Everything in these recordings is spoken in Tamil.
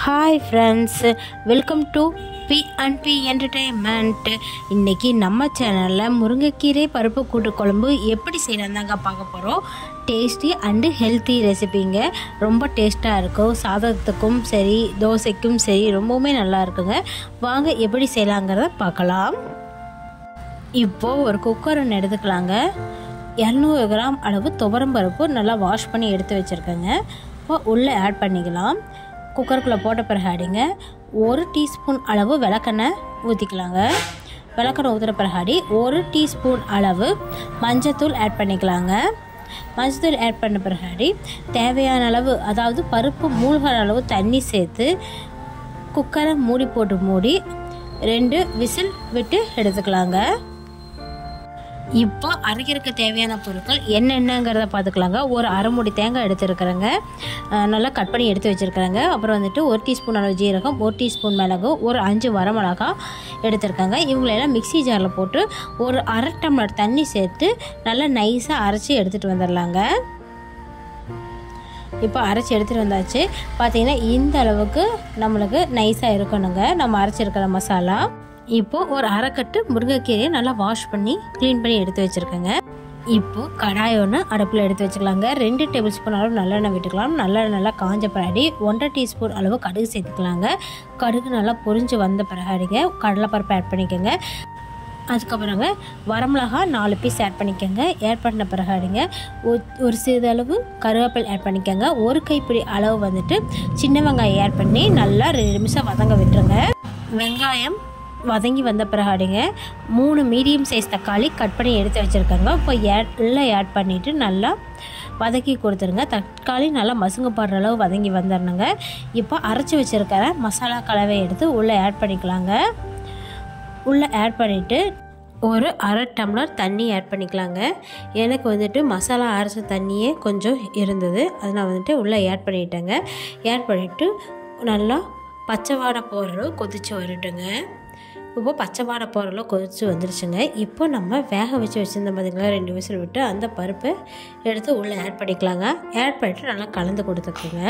hi friends welcome to P and P entertainment இன்றைக்கி நம்ம சேனலில் முருங்கைக்கீரை பருப்பு கூட்டு குழம்பு எப்படி செய்யலாம் தாங்க பார்க்க போகிறோம் டேஸ்டி அண்டு ஹெல்த்தி ரெசிபிங்க ரொம்ப டேஸ்ட்டாக இருக்கும் சாதத்துக்கும் சரி தோசைக்கும் சரி ரொம்பவுமே நல்லா இருக்குங்க வாங்க எப்படி செய்யலாங்கிறத பார்க்கலாம் இப்போது ஒரு குக்கர் ஒன்று எடுத்துக்கலாங்க இரநூறு கிராம் அளவு துவரம் பருப்பு நல்லா வாஷ் பண்ணி எடுத்து வச்சுருக்கேங்க இப்போ உள்ளே ஆட் பண்ணிக்கலாம் குக்கருக்குள்ளே போட்ட பிறகு அடிங்க ஒரு டீஸ்பூன் அளவு விளக்கெண்ணெய் ஊற்றிக்கலாங்க விளக்கெண்ணெய் ஊற்றுற பிறகாடி ஒரு டீஸ்பூன் அளவு மஞ்சத்தூள் ஆட் பண்ணிக்கலாங்க மஞ்சத்தூள் ஆட் பண்ண பிறகாடி தேவையான அளவு அதாவது பருப்பு மூழ்கிற அளவு தண்ணி சேர்த்து குக்கரை மூடி போட்டு மூடி ரெண்டு விசில் விட்டு எடுத்துக்கலாங்க இப்போ அரைக்கிறதுக்கு தேவையான பொருட்கள் என்னென்னங்கிறத பார்த்துக்கலாங்க ஒரு அரை மூடி தேங்காய் எடுத்துருக்குறேங்க நல்லா கட் பண்ணி எடுத்து வச்சுருக்குறேங்க அப்புறம் வந்துட்டு ஒரு டீஸ்பூன் அளவு ஜீரகம் ஒரு டீஸ்பூன் மிளகு ஒரு அஞ்சு வரமிளகா எடுத்திருக்காங்க இவங்களெல்லாம் மிக்சி ஜாரில் போட்டு ஒரு அரை டம்ளர் தண்ணி சேர்த்து நல்லா நைஸாக அரைச்சி எடுத்துகிட்டு வந்துடலாங்க இப்போ அரைச்சி எடுத்துகிட்டு வந்தாச்சு பார்த்தீங்கன்னா இந்த அளவுக்கு நம்மளுக்கு நைஸாக இருக்கணுங்க நம்ம அரைச்சிருக்கிற மசாலா இப்போது ஒரு அரைக்கட்டு முருங்கைக்கீரையை நல்லா வாஷ் பண்ணி க்ளீன் பண்ணி எடுத்து வச்சுருக்கேங்க இப்போது கடாய் ஒன்று அடுப்பில் எடுத்து வச்சுக்கலாங்க ரெண்டு டேபிள் ஸ்பூன் அளவு நல்லெண்ணெய் விட்டுக்கலாம் நல்லெண்ணெய் நல்லா காஞ்ச பிறகு ஒன்றரை டீஸ்பூன் அளவு கடுகு சேர்த்துக்கலாங்க கடுகு நல்லா பொரிஞ்சு வந்த பிறகாடிங்க கடலைப்பருப்பு ஆட் பண்ணிக்கோங்க அதுக்கப்புறங்க வரமிளகா நாலு பீஸ் ஆட் பண்ணிக்கோங்க ஆட் பண்ண பிறகாடிங்க ஒரு சிறிதளவு கருவேப்பில் ஆட் பண்ணிக்கோங்க ஒரு கைப்பிடி அளவு வந்துட்டு சின்ன வெங்காயம் ஆட் பண்ணி நல்லா ரெண்டு நிமிஷம் வதங்க விட்டுருங்க வெங்காயம் வதங்கி வந்த பிறகாடிங்க மூணு மீடியம் சைஸ் தக்காளி கட் பண்ணி எடுத்து வச்சுருக்காங்க இப்போ ஏட் எல்லாம் ஆட் பண்ணிவிட்டு நல்லா வதக்கி கொடுத்துருங்க தக்காளி நல்லா மசுங்க போடுற அளவு வதங்கி வந்துடணுங்க இப்போ அரைச்சி வச்சுருக்கிற மசாலா கலவை எடுத்து உள்ளே ஆட் பண்ணிக்கலாங்க உள்ளே ஆட் பண்ணிவிட்டு ஒரு அரை டம்ளர் தண்ணி ஆட் பண்ணிக்கலாங்க எனக்கு வந்துட்டு மசாலா அரைச்ச தண்ணியே கொஞ்சம் இருந்தது அதை நான் வந்துட்டு உள்ளே ஆட் பண்ணிட்டேங்க ஆட் பண்ணிவிட்டு நல்லா பச்சை வாடை போகிற அளவு கொதித்து வரட்டுங்க இப்போ பச்சை வாடை போகிற அளவு கொதித்து வந்துருச்சுங்க இப்போ நம்ம வேக வச்சு வச்சுருந்த பார்த்திங்களா ரெண்டு விசில் விட்டு அந்த பருப்பை எடுத்து உள்ளே ஆட் பண்ணிக்கலாங்க ஆட் பண்ணிவிட்டு நல்லா கலந்து கொடுத்துக்குங்க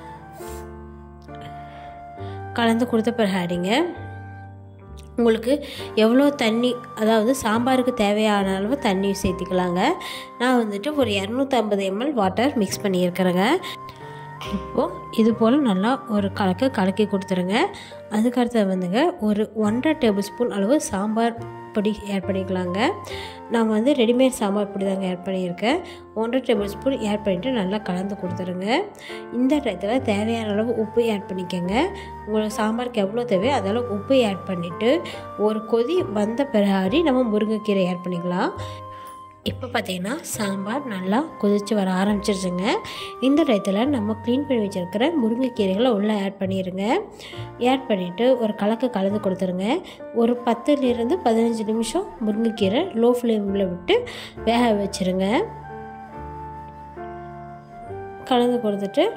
கலந்து கொடுத்த பிறகு அடிங்க உங்களுக்கு எவ்வளோ தண்ணி அதாவது சாம்பாருக்கு தேவையான அளவு தண்ணி சேர்த்திக்கலாங்க நான் வந்துட்டு ஒரு இரநூத்தம்பது எம்எல் வாட்டர் மிக்ஸ் பண்ணியிருக்கிறேங்க இப்போது இது போல் நல்லா ஒரு கலக்கு கலக்கி கொடுத்துருங்க அதுக்கடுத்தது வந்துங்க ஒரு ஒன்றரை டேபிள் ஸ்பூன் அளவு சாம்பார் பொடி ஆட் பண்ணிக்கலாங்க நான் வந்து ரெடிமேட் சாம்பார் பொடி தாங்க ஆட் பண்ணியிருக்கேன் ஒன்றரை டேபிள் ஸ்பூன் ஆட் பண்ணிவிட்டு நல்லா கலந்து கொடுத்துருங்க இந்த டயத்தில் தேவையான அளவு உப்பு ஆட் பண்ணிக்கோங்க உங்களுக்கு சாம்பாருக்கு எவ்வளோ தேவையோ அதளவு உப்பு ஆட் பண்ணிவிட்டு ஒரு கொதி வந்த பிறகாடி நம்ம முருங்கைக்கீரை ஆட் பண்ணிக்கலாம் இப்போ பார்த்தீங்கன்னா சாம்பார் நல்லா கொதித்து வர ஆரம்பிச்சிருச்சுங்க இந்த டயத்தில் நம்ம க்ளீன் பண்ணி வச்சுருக்கிற முருங்கைக்கீரைகளை உள்ளே ஆட் பண்ணிடுங்க ஆட் பண்ணிவிட்டு ஒரு கலக்கு கலந்து கொடுத்துருங்க ஒரு பத்துலேருந்து பதினஞ்சு நிமிஷம் முருங்கைக்கீரை லோ ஃப்ளேமில் விட்டு வேக வச்சுருங்க கலந்து கொடுத்துட்டு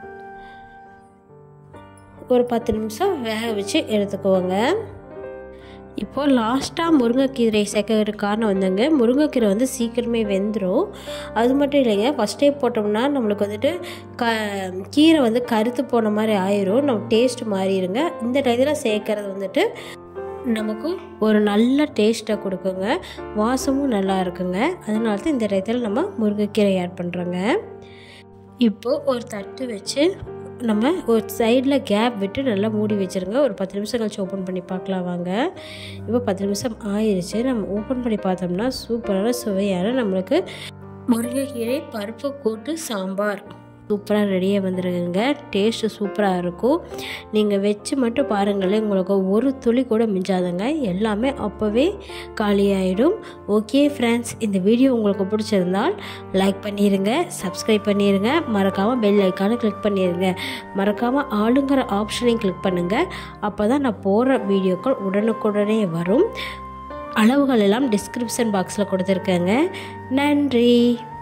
ஒரு பத்து நிமிஷம் வேக வச்சு எடுத்துக்குவோங்க இப்போது லாஸ்ட்டாக முருங்கைக்கீரை சேர்க்கறதுக்கு காரணம் வந்துங்க முருங்கைக்கீரை வந்து சீக்கிரமே வெந்துடும் அது மட்டும் இல்லைங்க ஃபஸ்ட்டே போட்டோம்னா நம்மளுக்கு வந்துட்டு க கீரை வந்து கருத்து போன மாதிரி ஆயிரும் நம்ம டேஸ்ட் மாறிடுங்க இந்த டயத்தில் சேர்க்கறது வந்துட்டு நமக்கு ஒரு நல்ல டேஸ்ட்டை கொடுக்குங்க வாசமும் நல்லா இருக்குங்க அதனால தான் இந்த டயத்தில் நம்ம முருங்கைக்கீரை ஆட் பண்ணுறோங்க இப்போது ஒரு தட்டு வச்சு நம்ம ஒரு சைடில் கேப் விட்டு நல்லா மூடி வச்சுருங்க ஒரு பத்து நிமிஷம் கழிச்சு ஓப்பன் பண்ணி பார்க்கலாம் வாங்க இப்போ பத்து நிமிஷம் ஆயிடுச்சு நம்ம ஓப்பன் பண்ணி பார்த்தோம்னா சூப்பரான சுவையான நம்மளுக்கு முருங்கைக்கீரை பருப்பு கூட்டு சாம்பார் சூப்பராக ரெடியாக வந்துருங்க டேஸ்ட்டு சூப்பராக இருக்கும் நீங்கள் வச்சு மட்டும் பாருங்களேன் உங்களுக்கு ஒரு துளி கூட மிஞ்சாதுங்க எல்லாமே அப்போவே காலியாயிடும் ஓகே ஃப்ரெண்ட்ஸ் இந்த வீடியோ உங்களுக்கு பிடிச்சிருந்தால் லைக் பண்ணிடுங்க சப்ஸ்கிரைப் பண்ணிடுங்க மறக்காமல் பெல் ஐக்கானை கிளிக் பண்ணிடுங்க மறக்காமல் ஆளுங்கிற ஆப்ஷனையும் கிளிக் பண்ணுங்கள் அப்போ தான் நான் போடுற வீடியோக்கள் உடனுக்குடனே வரும் அளவுகள் எல்லாம் டிஸ்கிரிப்ஷன் பாக்ஸில் கொடுத்துருக்கேங்க நன்றி